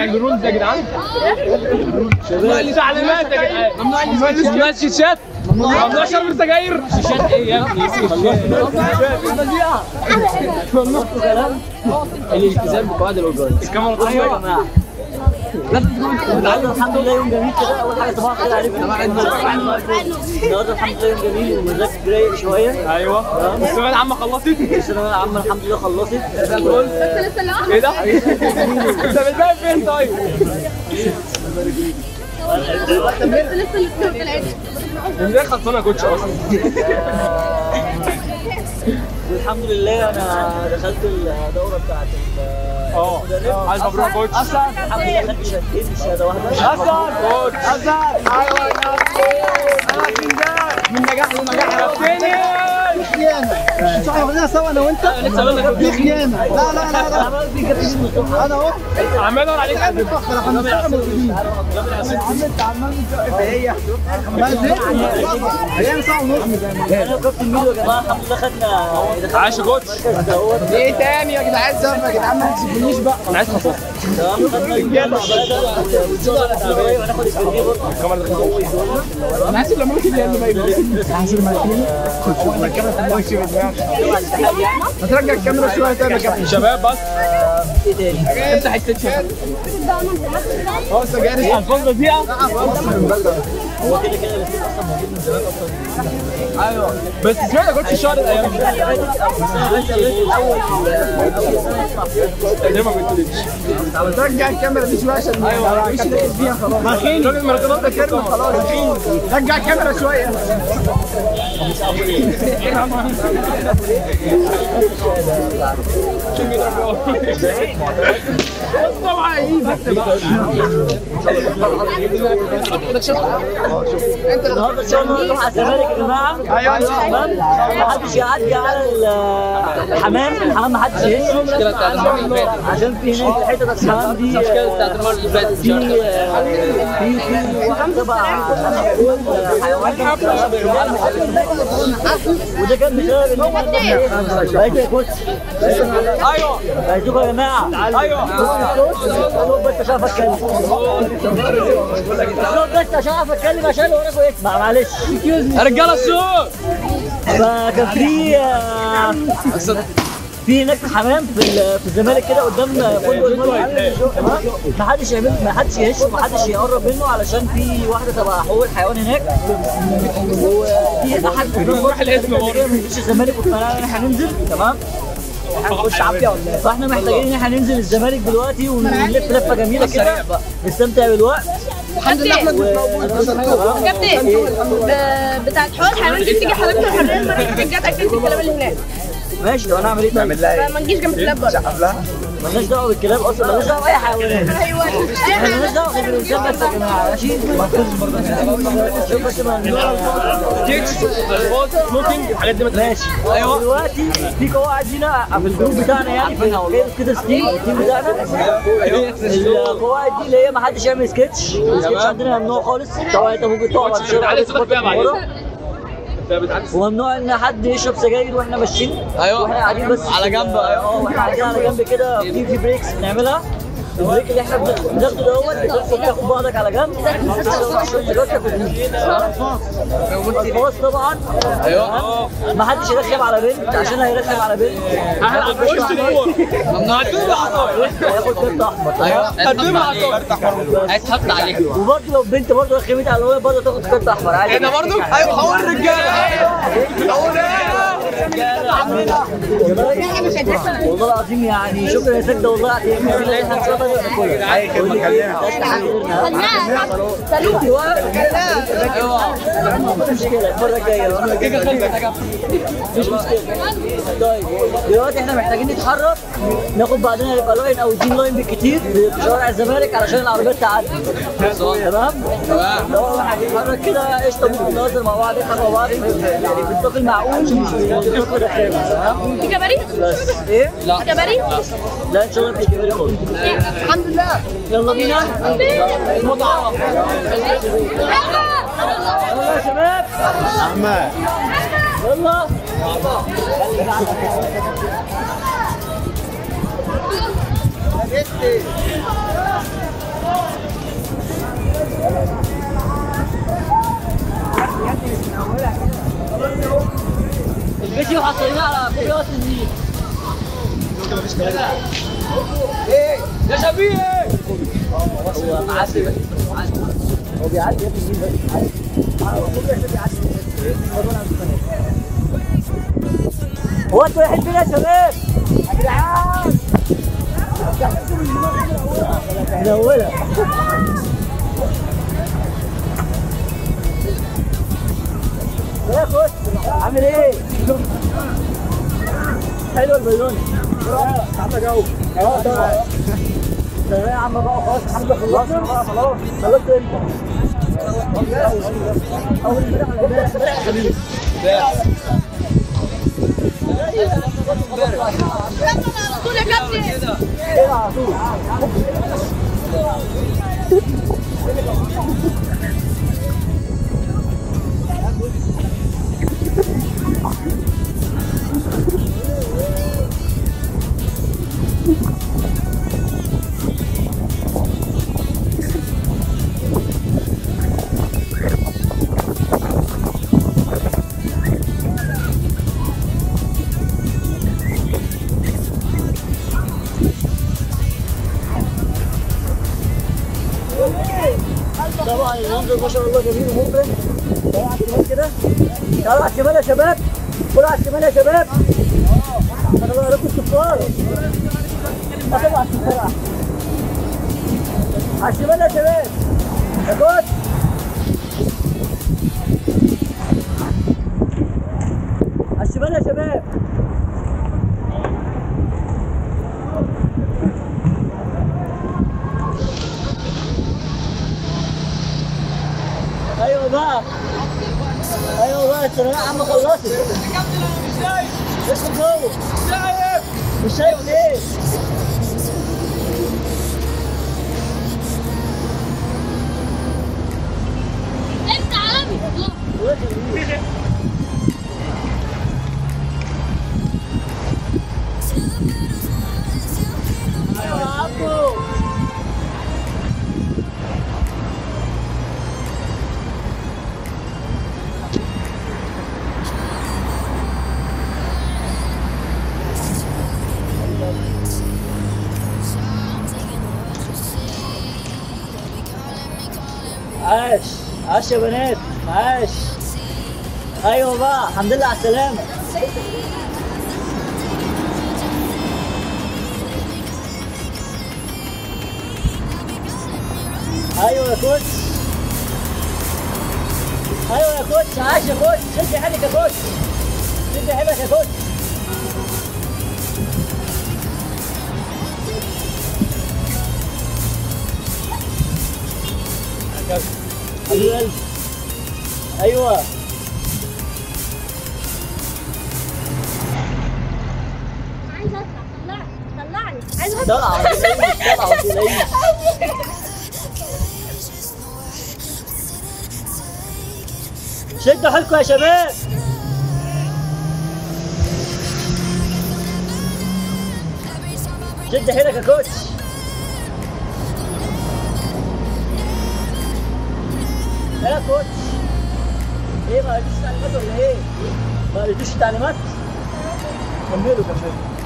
الرولز يا جدعان ممنوع التعليمات يا جدعان ممنوع ممنوع الشيشات ممنوع شرب السجاير شيشات ايه يا ابني ممنوع كلام الالتزام بقواعد الاوجاز الكاميرا تصوير يا جماعه النهارده الحمد لله يوم جميل كده اول حاجه صباح الخير عليكم النهارده الحمد لله يوم جميل ومزاج رايق شويه ايوه الثانويه العامه خلصت الثانويه العامه الحمد لله خلصت ايه ده؟ انت بتبقى فين طيب؟ ازاي خلصانه يا كوتش اصلا؟ والحمد لله انا دخلت الدوره بتاعت اه عايز مبروك يا كوتش الحمد لله خدت شهادتين مش شهاده واحده كوتش ايوه من نجاح لنجاح ربنا مش عملناها سوا انا وانت لسه بقول لك دي خيانه لا لا لا لا عمال في كابتن مصطفى انا اهو عمال ادور عليك احنا متاخر احنا بنشتغل موجودين عم انت عمال هي ما زهقت ايام ساعه ونص انا وكابتن ميدو يا جماعه الحمد لله خدنا عاش يا كوتش ايه تاني يا جدعان سف يا جدعان ما تسيبونيش بقى انا عايز خلاص تمام خدنا وناخد الكارنيه برضه انا حاسس لما ممكن اللي باين حاسس ما هو انا الكاميرا في الوش في دماغي ما ترجع الكاميرا شويه تاني يا كابتن شباب بس ايه تاني انت حته شباب اه سجاير الفاظ دي هو كده كده الاثنين اصلا موجود من زمان اصلا ايوه بس سمعت يا كوتش الشهر الايام دي ليه ما قلتليش؟ رجع الكاميرا دي شويه عشان ايوه مش داخل فيها خلاص راجل المراقبات ده كلمه خلاص رجع الكاميرا شويه طبعا النهارده ان شاء الله نروح على الزمالك يا جماعه ايوه تمام محدش يعدي على الحمام الحمام محدش يهش المشكله بتاعت المره اللي فاتت عشان في هناك الحته بتاعت الحمام دي المشكله بتاعت المره اللي فاتت في في في واحد تبع حيوان وده كان بسبب ان احنا بقيت يا كوتش ايوه عايزكم يا جماعه ايوه قولوا بس عشان اعرف اتكلم قولوا بس عشان اعرف اتكلم عشان اللي وراكم يسمع معلش يا رجاله السوق فكان في آه، في هناك حمام في ال- في الزمالك كده قدام فندق الملك ما حدش يعمل ما حدش يهش وما حدش يقرب منه علشان في واحده تبع حقوق الحيوان هناك وفي احد نروح الاسم برضه. ما يجيش الزمالك واتمنى ان احنا ننزل تمام هنخش عافيه ولا إيه؟ فاحنا محتاجين ان احنا ننزل الزمالك دلوقتي ونلف لفه جميله كده نستمتع بالوقت كابتن كابتن ب- بتاعت حوار الحيوان دي بتيجي حضرتك الحريه المره اللي فاتت جت اكلت الكلاب اللي هناك ماشي لو هنعمل ايه طيب؟ فما نجيش جنب الكلاب برضه مالناش دعوه بالكلاب اصلا مالناش دعوه باي حيوانات ايوه احنا مالناش دعوه غير بالانسان بس يا جماعه ماشي شوف بس ما كيكس الفاظ سموكينج الحاجات دي ما ماشي ايوه دلوقتي في قواعد هنا في الجروب بتاعنا يعني في كده ستيم التيم بتاعنا القواعد دي اللي هي ما حدش يعمل سكتش السكتش عندنا ممنوع خالص طبعا انت ممكن تقعد على الشارع تعالى عادي صوتك فيها بعد ورا. انت بتعكس وممنوع ان حد يشرب سجاير واحنا ماشيين أيوة. واحنا قاعدين بس على جنب، أيوة. اه واحنا قاعدين على جنب كده في في بريكس بنعملها البريك اللي احنا بن- بناخده دوت بتدخل تاخد بعضك على جنب الفاظ طبعا ايوه ما حدش يرخم على بنت عشان هيرخم على بنت هلعب وش الكوره ممنوع هتدوب هياخد كارت احمر هتدوب هيتحط عليك وبرضه لو بنت برضه رخمت على الولد برضه تاخد كارت احمر عادي انا برضو ايوه هقول رجاله هقول والله العظيم يعني شكرا يا سيدة والله يعني احنا ان شاء الله نبقى كويس اي خدمه مش مشكله المره الجايه مش مشكله طيب دلوقتي احنا محتاجين نتحرك ناخد بعدين هيبقى لاين او اتنين لاين بالكتير في شوارع الزمالك علشان العربيات تعدي تمام؟ تمام لو احنا هنتحرك كده قشطه ممكن نهزر مع بعض نضحك مع بعض يعني بالنطاق المعقول مش بالنطاق الرخام تمام؟ في كباري؟ بس ايه؟ في كباري؟ لا ان شاء الله مش كبير خالص الحمد لله يلا بينا المطعم يلا يا شباب احمد يلا الفيديو حصلنا على كوبيات النيل يا شبيه هو معدي بس معدي. هو بيعدي يا ابني النيل بس عادي. هو كل واحد بيعدي هو انتوا رايحين فين يا شباب؟ يا جدعان مدولة يا كوتش عامل ايه؟ حلو البيضوني عامله جو اه طبعا تمام يا عم بقى خلاص الحمد لله خلصنا بقى خلاص خلصت امتى؟ اول امبارح ولا امبارح؟ كابتن على طول يا كابتن كده على طول طبعا المنظر ما شاء الله جميل ومبهر تعالوا على الشمال كده تعالوا على الشمال يا شباب كلوا على الشمال يا شباب انا بقى لكم الكفار طبعا على الشمال على الشمال يا شباب يا كوتش على الشمال يا شباب ايوه بقى ايوه بقى الثانويه العامه خلصت لسه جوه مش شايف ليه؟ انت عربي ايوه يا عبدو عاش عاش يا بنات عاش ايوه بقى الحمد لله على السلامه ايوه يا كوتش ايوه يا كوتش عاش يا كوتش شد حيلك يا كوتش شد حيلك يا كوتش حبيب قلبي ايوه عايز اطلع طلعني طلعني عايز اطلع طلع ما تلاقيش طلع ما تلاقيش شدوا حيلكم يا شباب شد حيلك يا كوتش يا كوتش ايه ما قريتوش التعليمات ولا ايه؟ ما قريتوش التعليمات؟ كملوا كملوا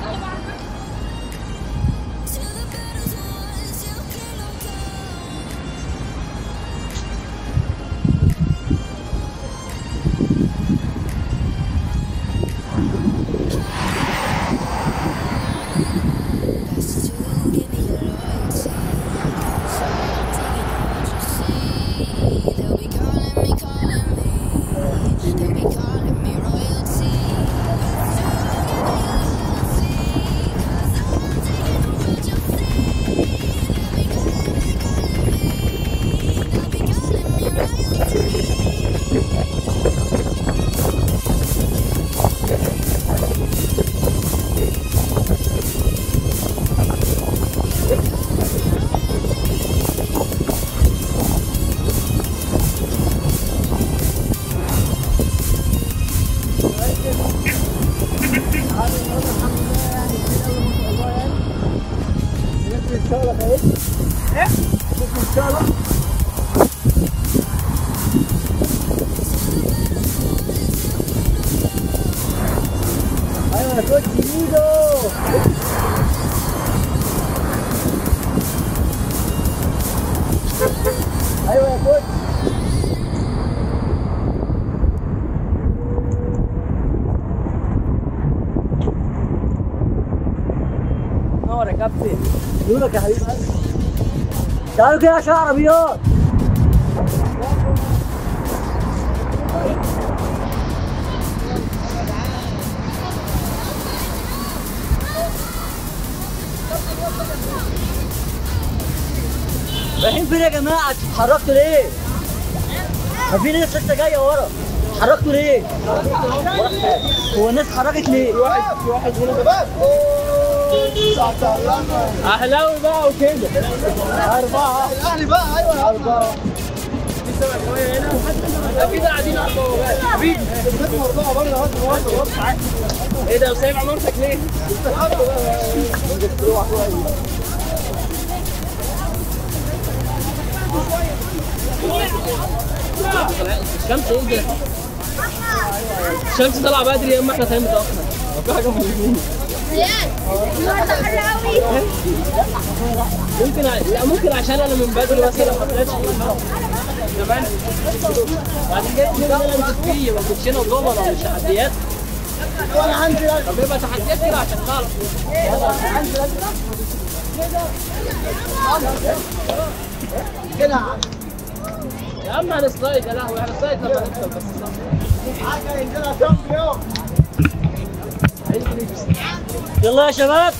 They'll be calling me, calling me. They'll be calling me royalty. ايوه يا كوتش ميدو ايوه يا كوتش نور يا كابتن نورك يا حبيبي تعالوا كده عشان عربيات رايحين فين يا جماعة؟ اتحركتوا ليه؟ ما في ناس لسه جاية ورا اتحركتوا ليه؟ هو الناس اتحركت ليه؟ اهلاوي بقى وكده الاهلي بقى ايوه اربعه كده قاعدين على البوابات حبيبي اربعه برضه ايه ده وسايب عمارتك ليه؟ الشمس ايه ده؟ الشمس طالعه بدري يا اما احنا طالعين متاخر في حاجه من الاثنين النهارده حر قوي ممكن ع... لا ممكن عشان انا من بدري مثلا ما طلعتش زمان بعدين جاي اتنين انا نزلت فيه ما كنتش انا ضمنه مش تحديات طب يبقى تحديات كده عشان تعرف كده يا عم هنسلايد يا لهوي هنسلايد لما نكسب بس حاجه ينزلها كام يوم يلا يا شباب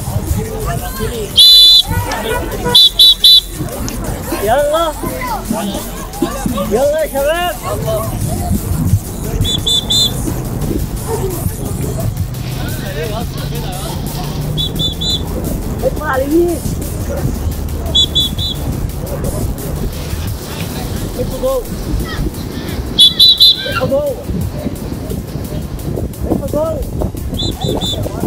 يلا يلا يا شباب اطلع على اليمين ادخل جوه ادخل جوه ادخل جوه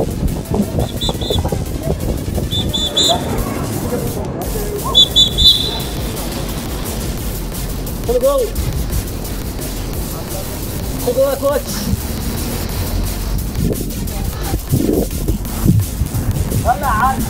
ادخل جوه ادخل جوه يا كوتش يلا يا عم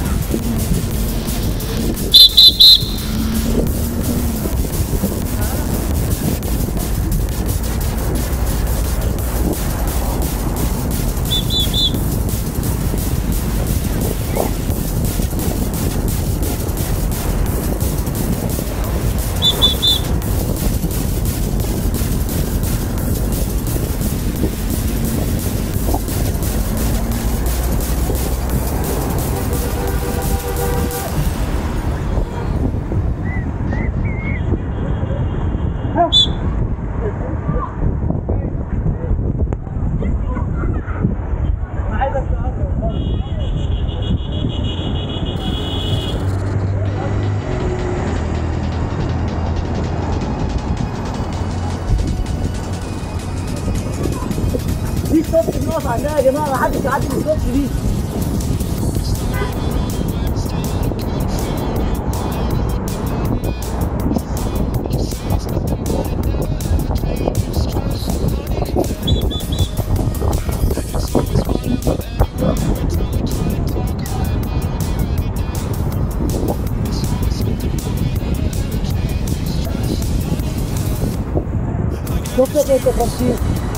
في ستوب بنقف عندها يا جماعه ما حدش يعدي من الستوب دي ستوب ده كده 50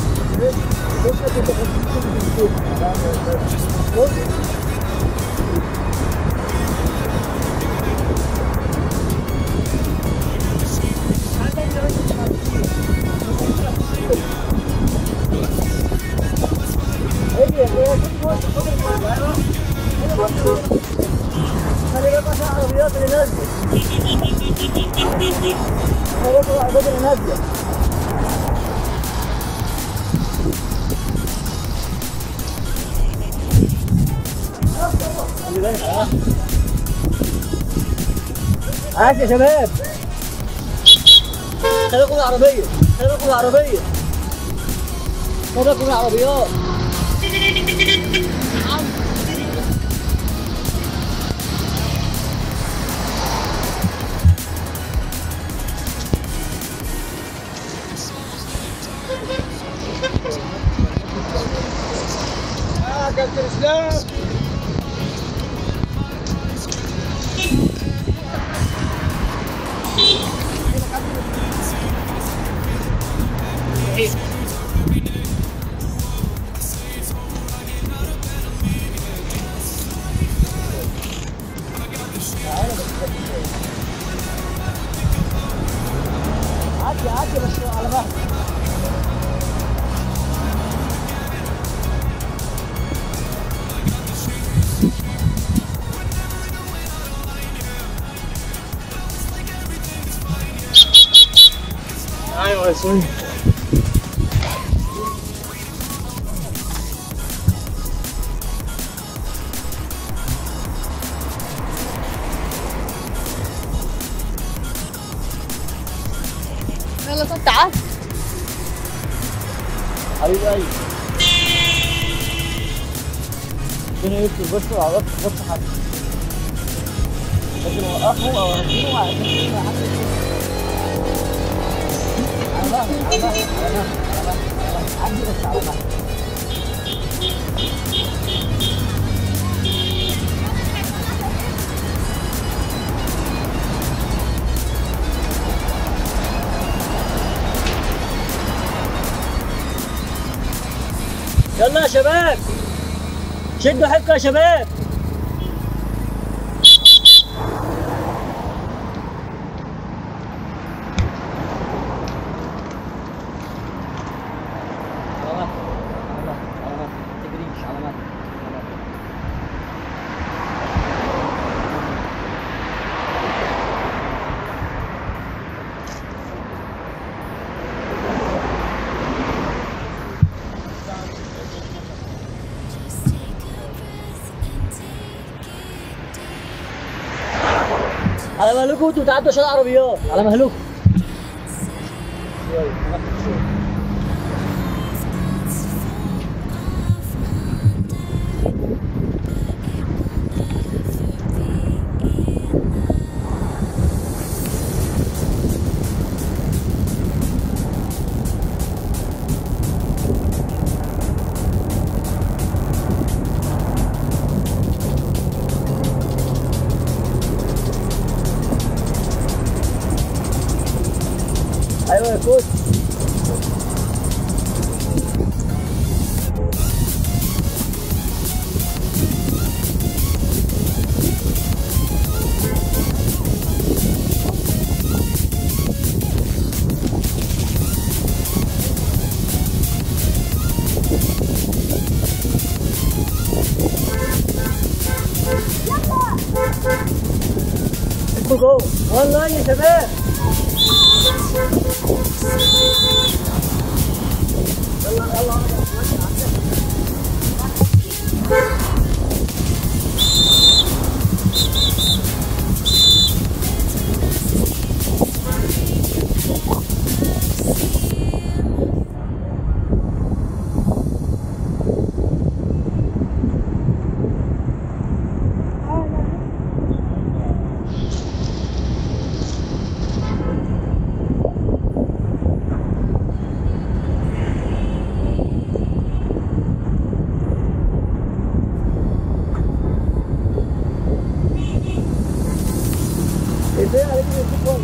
خلي بالك عشان العربيات اللي نازله خلي بالك العربيات اللي نازله خلي بالك اه عاش يا شباب خلي بالكم من العربية خلي بالكم من العربية خلي بالكم من العربيات عدي عدي بس على مهلك ايوه يا سوري يلا طب تعال حبيب قلبي ربنا يستر بس وعرفت بس حد لازم اوقفه او اهديه عشان يجي حد على مهلك على مهلك على مهلك على مهلك على مهلك عدي بس على مهلك يلا يا شباب شدوا حيلكم يا شباب على مهلك، على مهلك، على مهلك، ما تجريش، على مهلك، على مهلك. على مهلكم انتوا تعدوا عشان العربيات على مهلكم ايوه يا كوتش ادخل جوه والله يا شباب ازاي عليك التليفون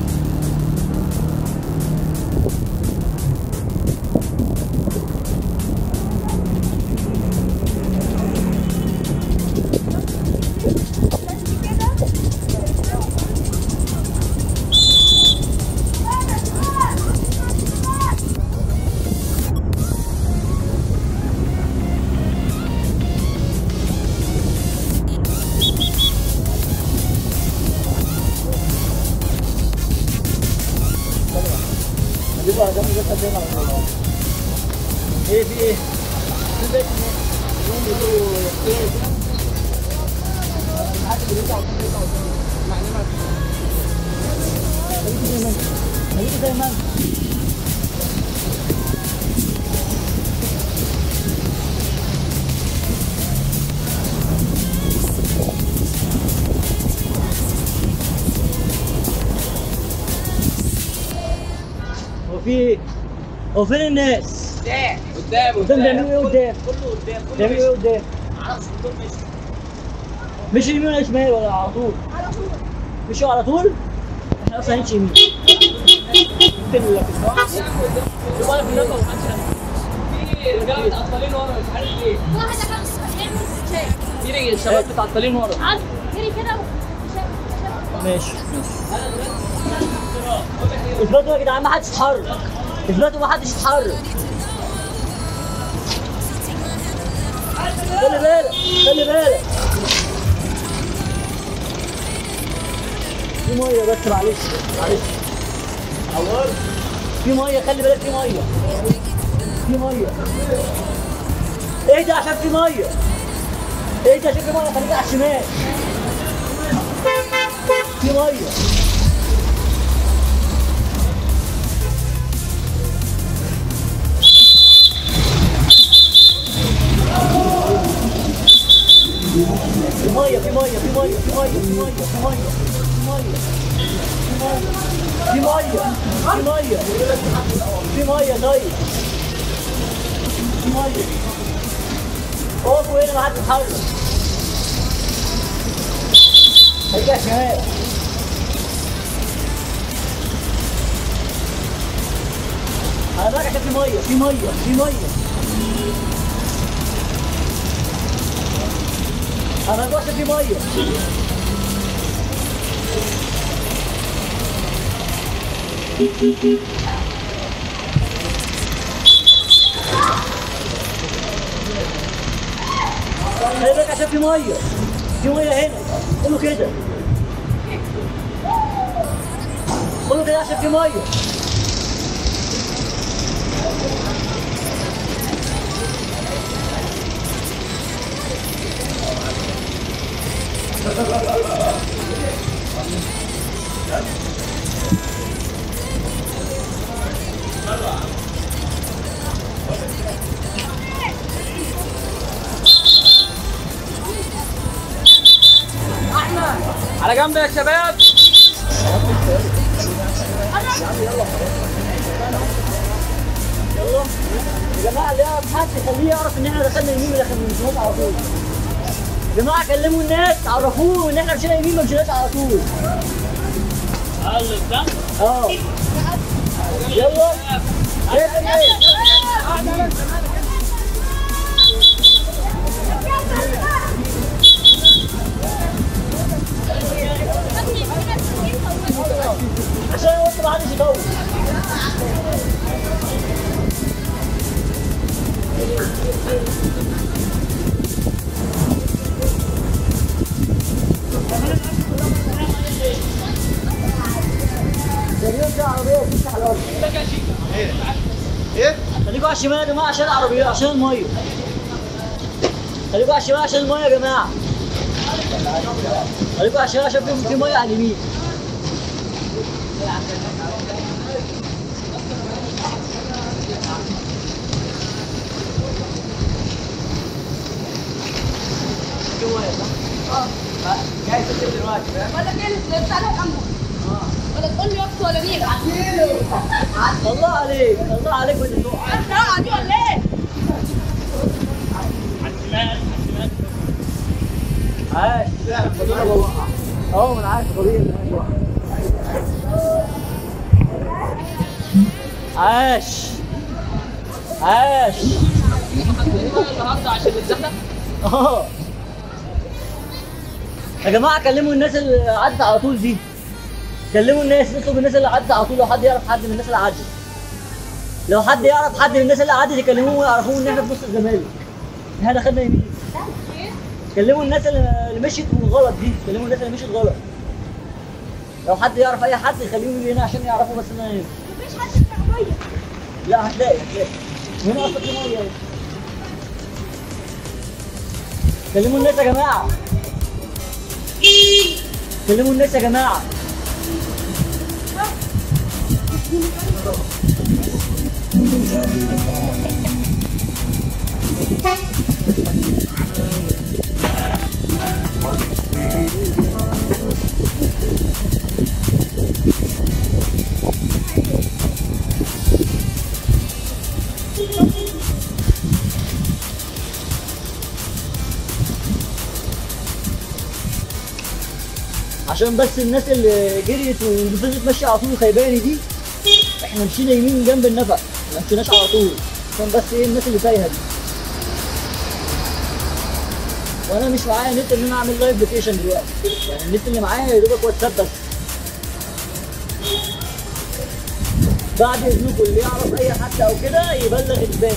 هجيب على جنب بس قدام على طول ايه في ايه؟ في بيت يوم بيقولوا ايه حد بيرجع وكان بيرجع وكان معلومات خليكي زي ما انت خليكي زي ما انت هو في ايه؟ هو فين الناس؟ قدام قدام بيعملوا ايه قدام؟ كله قدام كله بيعملوا ايه قدام؟ عرس دول مش مش يمين ولا شمال ولا على طول؟ على طول مشوا على طول؟ احنا اصلا هنمشي يمين في ال- في القاعه شوف انا في الناس ما حدش في رجاله متعطلين ورا مش عارف ليه واحد احنا في الشباب متعطلين ورا عاد جري كده ماشي اثبتوا يا جدعان ما حدش يتحرك اثبتوا ما حدش يتحرك خلي بالك خلي بالك في ميه بس معلش معلش في ميه خلي بالك في ميه في ميه اهدى عشان في ميه اهدى عشان في ميه خليك على الشمال في ميه في ميه في ميه في ميه في ميه في ميه في ميه في ميه في ميه في ميه طيب في ميه اقفوا هنا ما حدش يتحرك رجع شمال على بالك عشان في ميه في ميه في ميه انا بالك عشان في ميه خلي بالك عشان في ميه في ميه هنا قولوا كده قولوا كده عشان في ميه على جنب يا شباب يا جماعه اللي يعرف حد يخليه يعرف ان احنا دخلنا يمين ولا دخلنا شمال على طول يا جماعه كلموا الناس عرفوه ان احنا مشينا يمين ما مشيناش على طول اه يلا ايه ايه عشان وانت ما حدش يطول سريع في عربية بتفتح الأرض ايه؟ خليكوا على الشمال يا جماعة عشان العربية عشان المية خليكوا على الشمال عشان المية يا جماعة خليكوا على الشمال عشان في في مية على اليمين ولا جلس بتاع الامر ولا تقول لي وقت ولا نيل الله عليك الله عليك بالذوق الساعة دي ولا ايه؟ عاش اه ما انا عارف طبيعي عاش عاش النهارده عشان الزحمه اه يا جماعه كلموا الناس اللي عدت على طول دي كلموا الناس اطلبوا الناس اللي عدت على طول لو حد يعرف حد من الناس اللي عدت لو حد يعرف حد من الناس اللي عدت يكلموه ويعرفوه ان احنا في نص الزمالك احنا دخلنا يمين كلموا الناس اللي اللي مشيت غلط دي كلموا الناس اللي مشيت غلط لو حد يعرف اي حد يخليهم يجي هنا عشان يعرفوا بس ان انا هنا مفيش حد في العربية لا هتلاقي هتلاقي هنا اصلا في ميه أهي. كلموا الناس يا جماعه كلموا الناس يا جماعه عشان بس الناس اللي جريت وفضلت ماشيه على طول خيباني دي احنا مشينا يمين جنب النفق ما مشيناش على طول عشان بس ايه الناس اللي تايهه دي وانا مش معايا نت ان انا اعمل لايف لوكيشن دلوقتي يعني النت اللي معايا يا دوبك واتساب بس بعد اذنكم اللي يعرف اي حد او كده يبلغ الباقي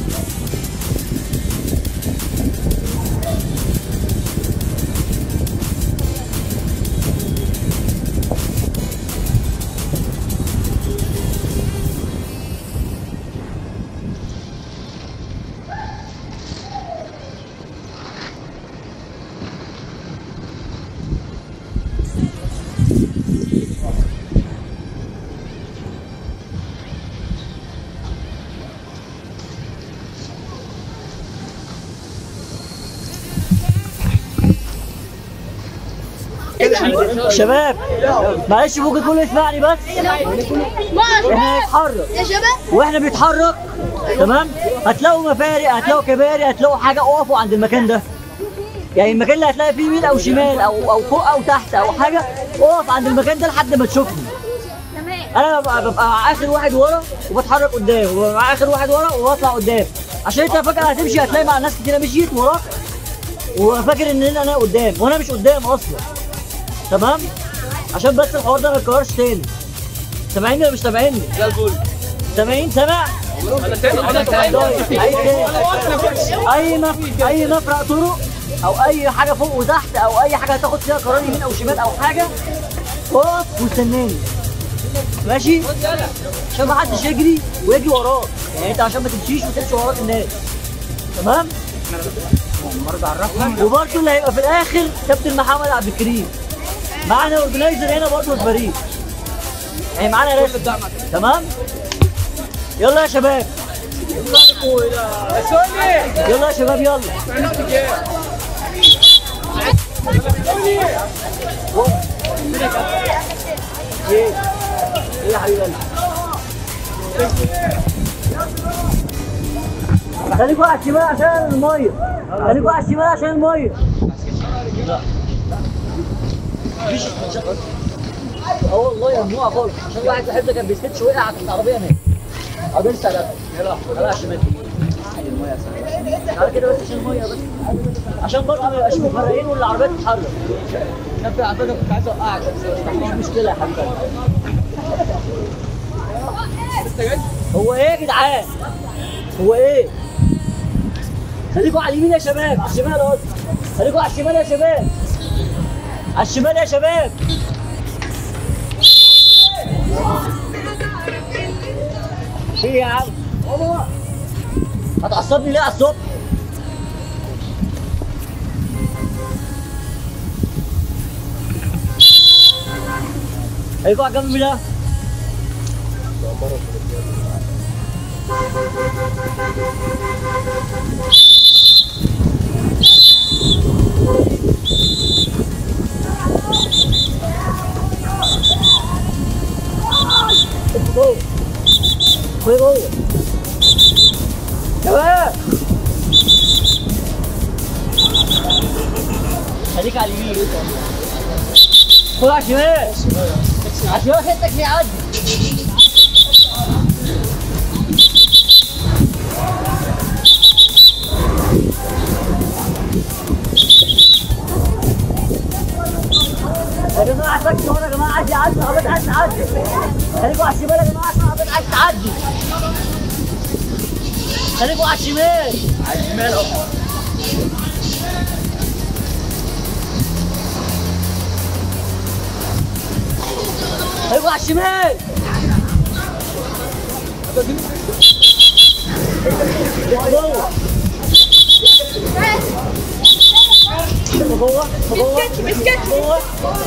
شباب معلش ممكن كله يسمعني بس ما احنا هنتحرك يا شباب واحنا بنتحرك تمام هتلاقوا مفارق هتلاقوا كباري هتلاقوا حاجه اقفوا عند المكان ده يعني المكان اللي هتلاقي فيه يمين او شمال او او فوق او تحت او حاجه اقف عند المكان ده لحد ما تشوفني تمام انا ببقى, ببقى مع اخر واحد ورا وبتحرك قدام وببقى مع اخر واحد ورا وبطلع قدام عشان انت فاكر هتمشي هتلاقي مع ناس كتيره مشيت وراك وفاكر ان انا قدام وانا مش قدام اصلا تمام عشان بس الحوار ده ما يتكررش تاني سامعيني ولا مش سامعيني؟ زي الفل سامعين سامع؟ انا تاني انا تاني طيب اي تاني اي مف... اي مفرق طرق او اي حاجه فوق وتحت او اي حاجه هتاخد فيها قرار يمين او شمال او حاجه اقف واستناني ماشي عشان ما حدش يجري ويجري وراك يعني انت عشان ما تمشيش وتمشي وراك الناس تمام وبرده اللي هيبقى في الاخر كابتن محمد عبد الكريم معانا اورجنايزر هنا برضه في الفريق يعني معانا راسم تمام يلا يا شباب يلا يا شباب يلا ايه ايه يا حبيب قلبي خليكوا على الشمال عشان الميه خليكوا على الشمال عشان الميه مفيش اه والله ممنوع خالص عشان واحد صاحبنا كان بيسكتش وقع على العربيه هناك قدرت ساعدها يلا يلا على الشمال على كده بس عشان الميه بس عشان برضه ما يبقاش مفرقين والعربيه تتحرك كان في عربيه كنت عايز اوقعك بس مش مشكله يا حبيبي هو ايه يا جدعان؟ هو ايه؟ خليكوا على اليمين يا شباب على الشمال قصدي خليكوا على الشمال يا شباب على الشمال يا شباب ايه يا عم؟ هتعصبني ليه على الصبح؟ خليكوا على الجنب ده جوه خد جوه شباب خليك على اليمين خد على الشمال على الشمال حتك بيعدي يا جماعه سكتوا هنا يا جماعه عايز يعدي عربيات عايز تعدي خليكوا على الشمال يا جماعه عشان عربيات عايز تعدي خليكوا على الشمال على الشمال اهو خليكوا على الشمال جوه جوه جوه جوه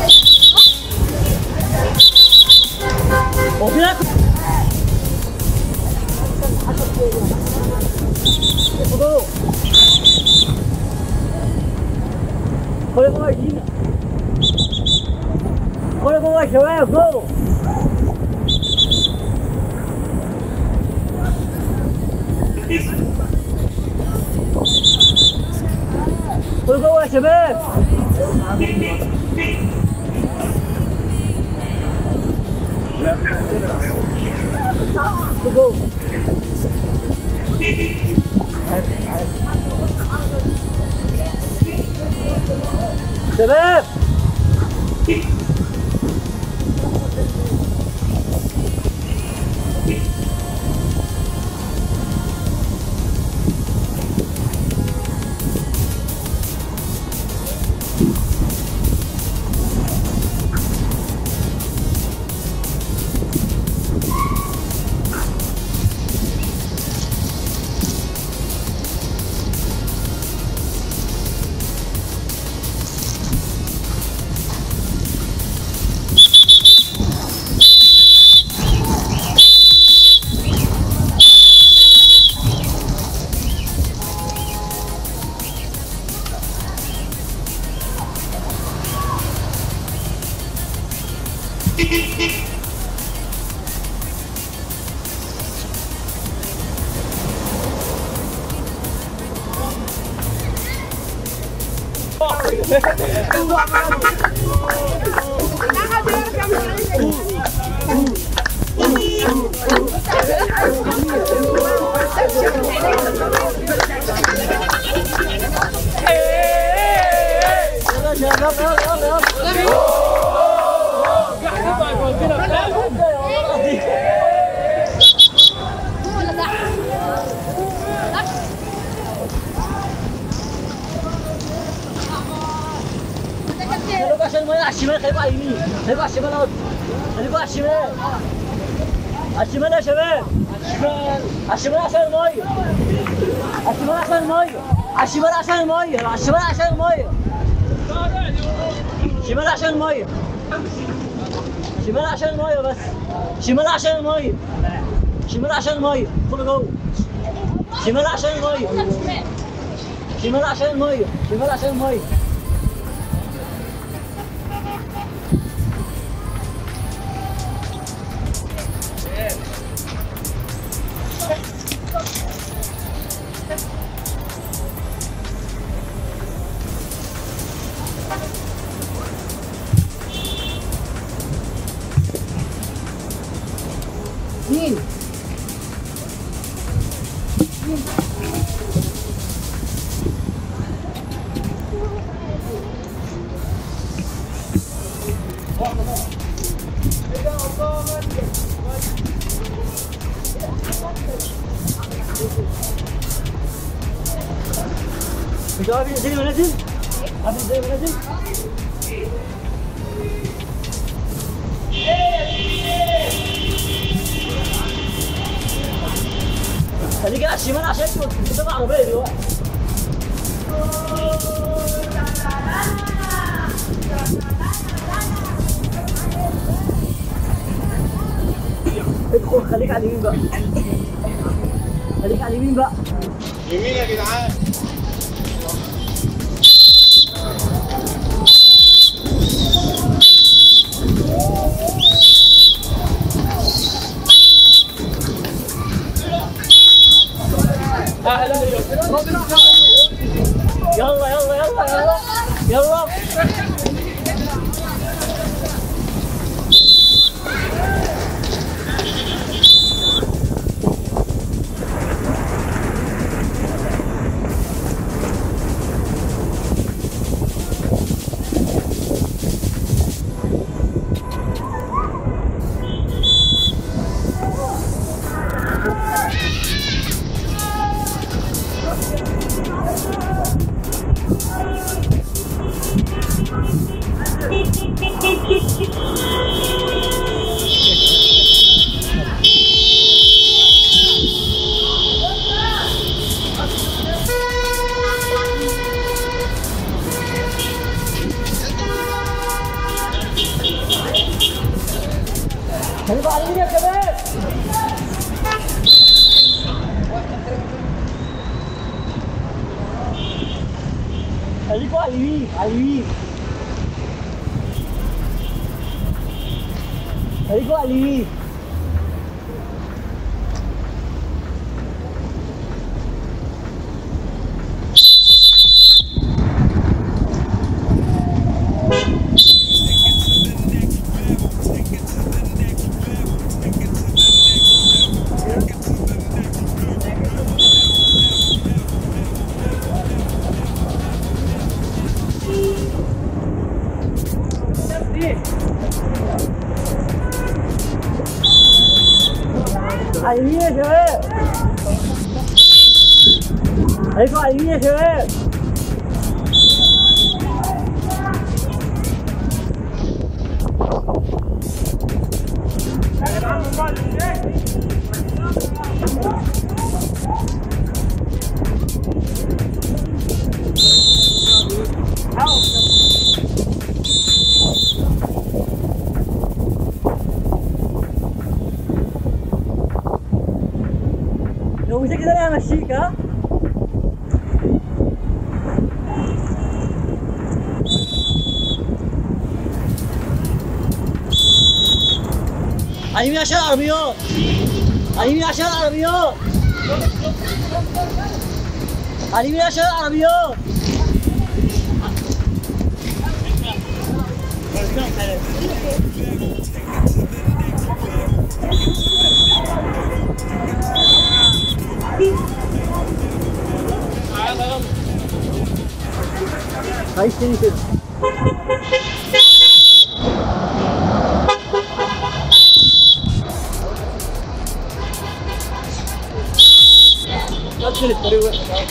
وفي ناس جوه خلي جوه يا جينا خلي جوه يا شباب جوه خلي جوه يا شباب جو شباب يلا شباب يلا يلا يلا خليكوا عشان الميه على الشمال خليكوا على اليمين خليكوا على الشمال اهو خليكوا على الشمال على الشمال يا شباب على الشمال عشان الميه على الشمال عشان الميه على الشمال عشان الميه على الشمال عشان الميه شمال عشان الميه شمال عشان الميه بس شمال عشان الميه شمال عشان الميه ادخلوا جوه شمال عشان الميه شمال عشان الميه شمال عشان الميه مين؟ انت عارف زي ما نازل؟ عارف زي ما نازل؟ خليك على الشمال عشان انت قدام عربيه دلوقتي ادخل خليك على اليمين بقى خليك على اليمين بقى يمين يا جدعان يلا يلا يلا يلا يلا خليكوا على اليمين يا شباب خليكوا على اليمين على اليمين خليكوا على اليمين على اليمين يا شباب عليكم على اليمين يا شباب لو مش كده انا همشيك ها على اليمين عشان العربيات على اليمين عشان العربيات على اليمين عشان العربيات عايش تاني كده قفل الطريق وحش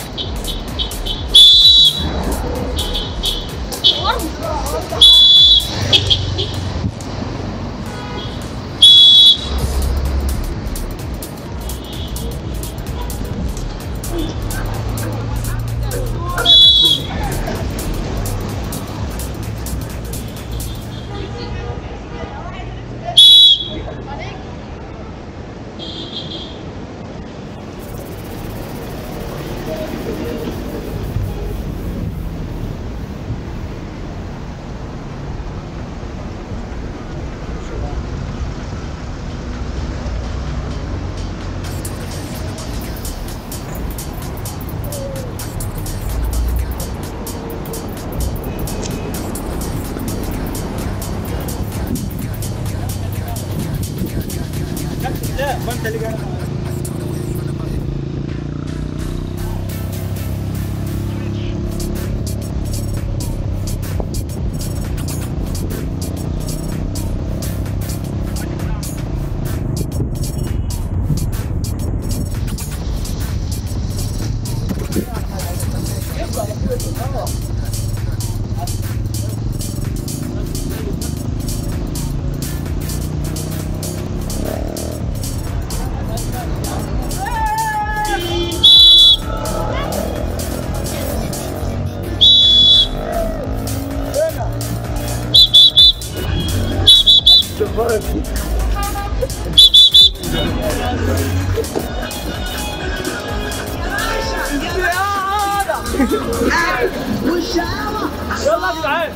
يلا يا جدعان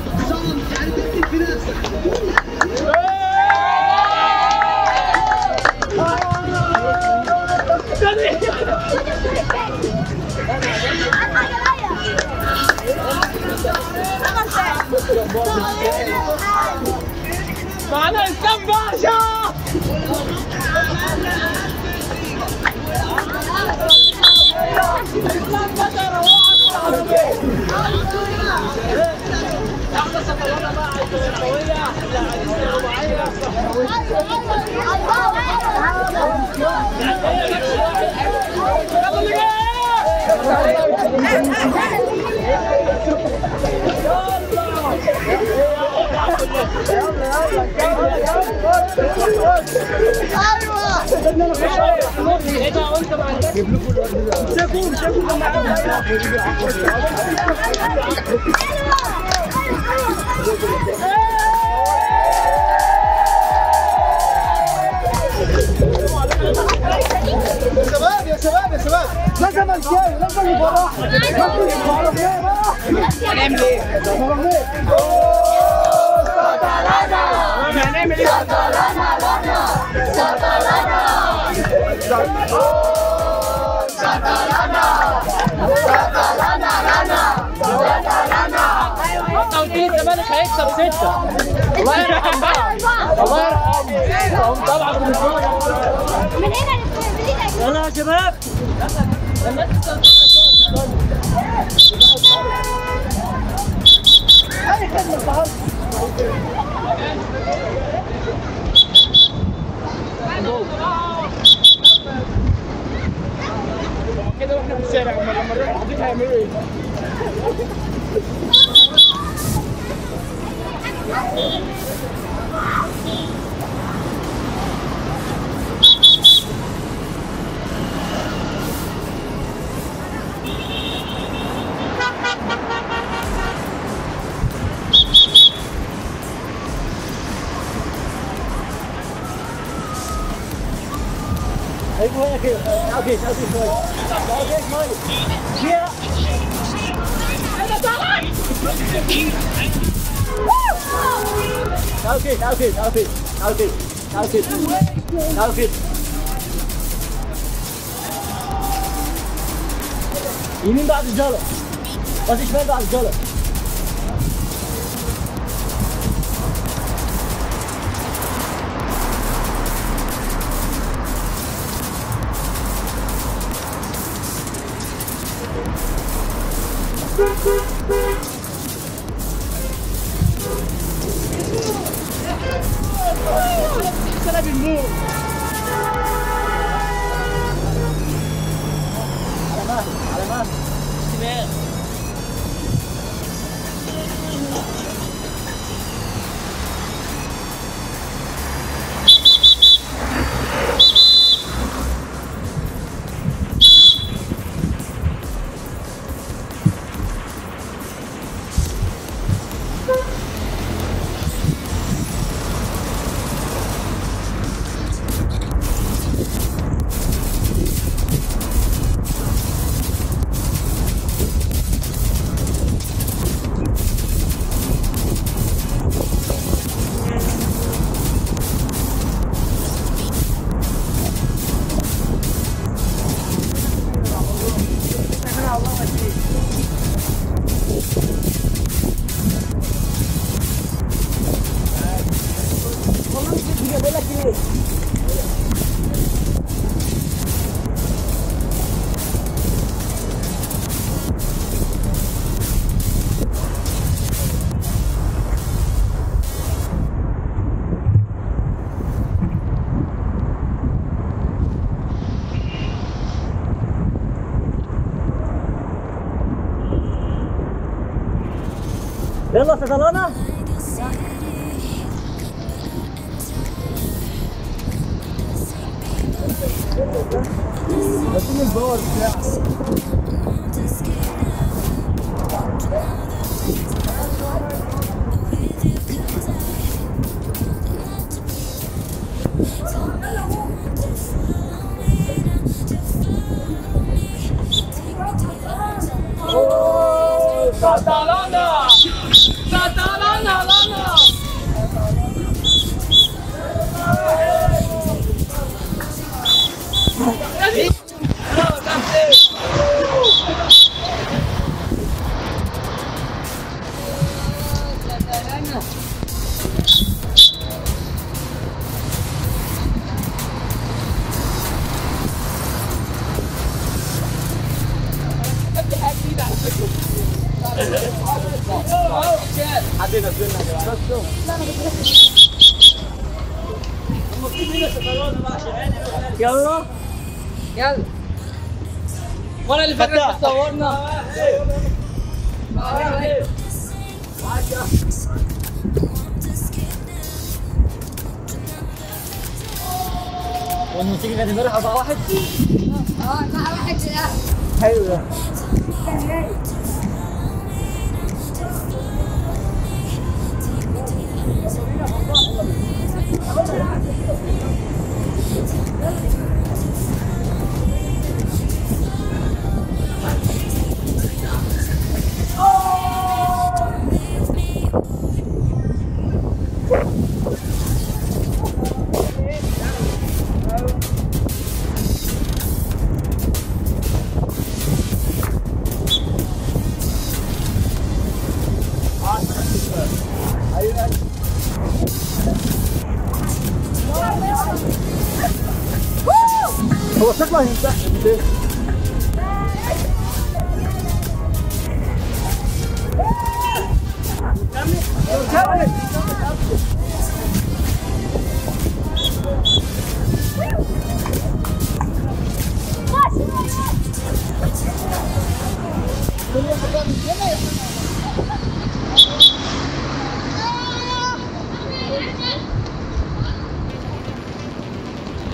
معنا اسلام باشا ايه ده وانت ما عندكش يا شباب يا شباب يا شباب لازم الجاي لازم يبقى لازم يبقى هنعمل ايه؟ هنعمل ايه؟ انت قلت لي الزمالك هيكسب سته الله يرحم بقى الله يرحمه طبعا من هنا للتلفزيون يلا يا شباب الشارع هم لما نروح الحديد هيعملوا ايه؟ ايوه هنا كده تعال كده تعال كده شويه تعال كده شويه فيها تعال كده تعال كده تعال كده تعال كده تعال كده تعال كده يمين بعد الجلة بس شمال بعد الجلة سلام النور على مهل على مهل شمال يلا صدلانة اديني الباور بتاعك Catalana! Catalana, lana! حد ينزلنا يا جماعة يلا يلا وانا اللي فاكرك بتصورنا والموسيقى كانت امبارح 4 1 اه مع واحد ده حلو ده هو شكله هينسحب ليه؟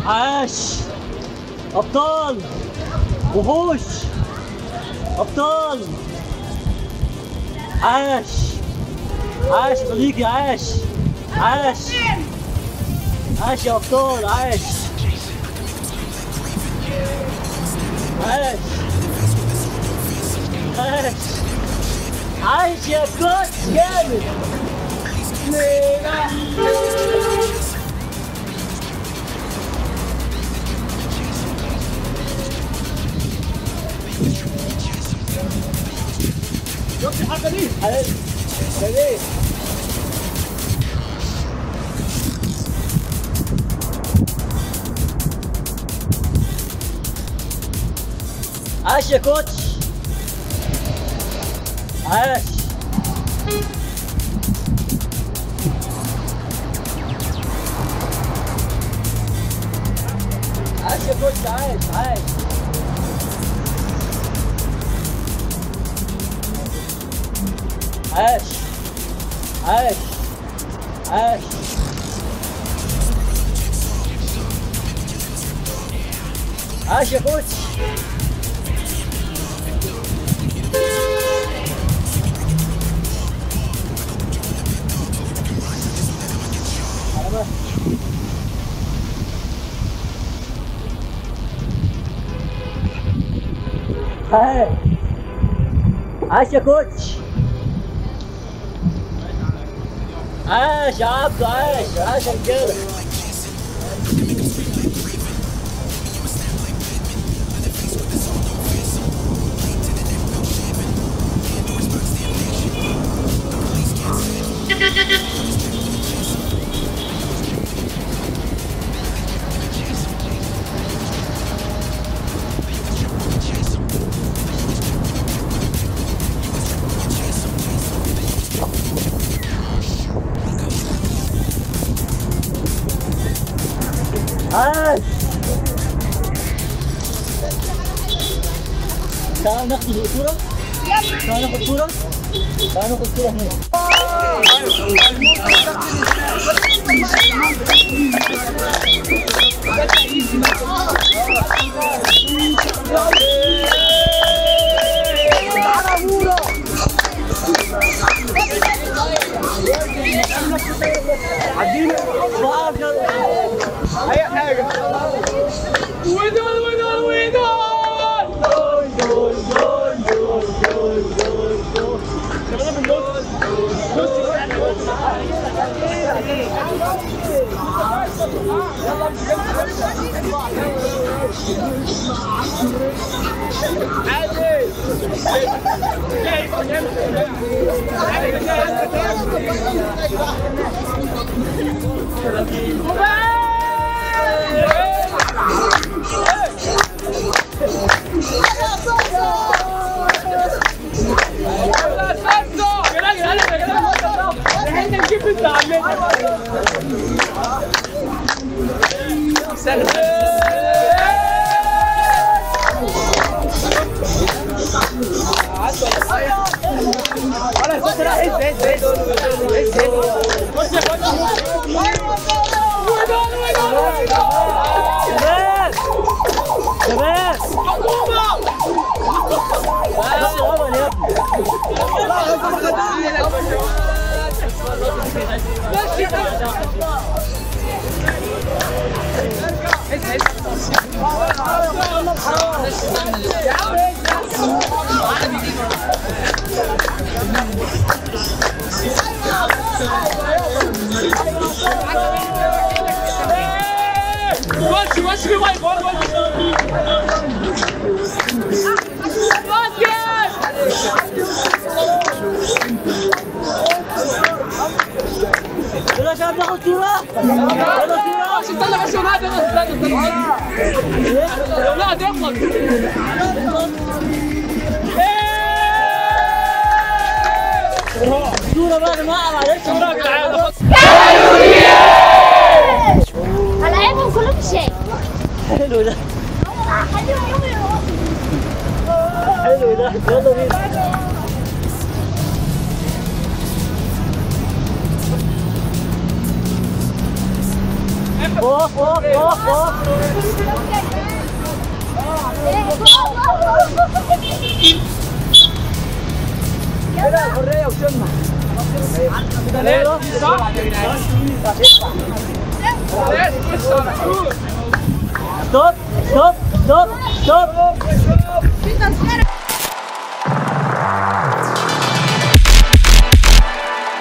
عاش ابطال وحوش ابطال عاش عاش يا صديقي عاش عاش عاش يا ابطال عاش عاش عاش عايش يا كوتش جامد شفت الحركه دي؟ حلو جميل عاش يا كوتش عاش عاش يا كوتش عاش عاش عاش عاش عاش عاش يا كوتش على مهلك. عاش عاش يا كوتش عاش يا عبدو عاش عاش يا رجاله عاش تعال ناخد الصورة تعال ناخد صورة تعال ناخد صورة هنا عدينا بعرف يلا. اي حاجه ودول ودول ودول شباب من النص شباب شباب بس الأول يا ابني خش خش في مايك يلا يا شباب ناخد صورة يلا صورة استنى بس ولاد استنى استنى ولاد يخلص صورة بقى يا جماعة معلش صورة يا جدعان هلاقيهم كلهم في الشارع حلو ده خليهم يوم يروحوا حلو ده يلا بينا اقف اقف اقف اقف كده الحريه وصلنا ستوب ستوب ستوب ستوب في تذكرة